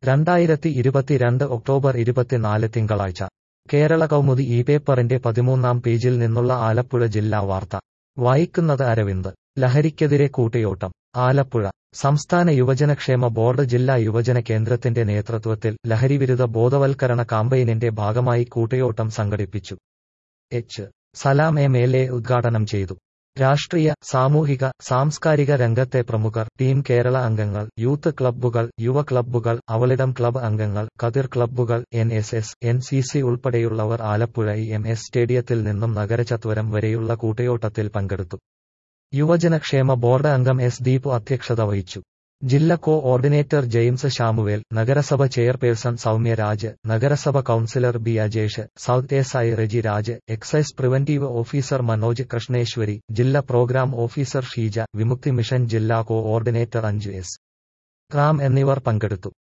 രണ്ടായിരത്തി ഇരുപത്തിരണ്ട് ഒക്ടോബർ ഇരുപത്തിനാല് തിങ്കളാഴ്ച കേരള കൗമുദി ഈ പേപ്പറിന്റെ പതിമൂന്നാം പേജിൽ നിന്നുള്ള ആലപ്പുഴ ജില്ലാ വാർത്ത വായിക്കുന്നത് അരവിന്ദ് ലഹരിക്കെതിരെ കൂട്ടിയോട്ടം ആലപ്പുഴ സംസ്ഥാന യുവജനക്ഷേമ ബോർഡ് ജില്ലാ യുവജന കേന്ദ്രത്തിന്റെ നേതൃത്വത്തിൽ ലഹരിവിരുദ്ധ ബോധവൽക്കരണ കാമ്പയിനിന്റെ ഭാഗമായി കൂട്ടിയോട്ടം സംഘടിപ്പിച്ചു H Salam M L A ഉദ്ഘാടനം ചെയ്തു രാഷ്ട്രീയ സാമൂഹിക സാംസ്കാരിക രംഗത്തെ പ്രമുഖർ ടീം കേരള അംഗങ്ങൾ യൂത്ത് ക്ലബ്ബുകൾ യുവ ക്ലബ്ബുകൾ അവളിടം ക്ലബ്ബ് അംഗങ്ങൾ കതിർ ക്ലബ്ബുകൾ N S S N C C ഉൾപ്പെടെയുള്ളവർ ആലപ്പുഴ ഇ എം എസ് സ്റ്റേഡിയത്തിൽ നിന്നും നഗരചത്വരം വരെയുള്ള കൂട്ടയോട്ടത്തിൽ പങ്കെടുത്തു യുവജനക്ഷേമ ബോർഡ് അംഗം എസ് ദീപ് അധ്യക്ഷത വഹിച്ചു ജില്ലാ കോ ഓർഡിനേറ്റർ ജെയിംസ് ശാമുവേൽ നഗരസഭ ചെയർപേഴ്സൺ സൗമ്യ രാജ് നഗരസഭ councillor B Ajesh south S I Reji Raj excise preventive officer Manoj Krishneshwari ജില്ലാ programme officer Sheeja Vimukthi mission ജില്ലാ coordinator Anju S Ram എന്നിവർ പങ്കെടുത്തു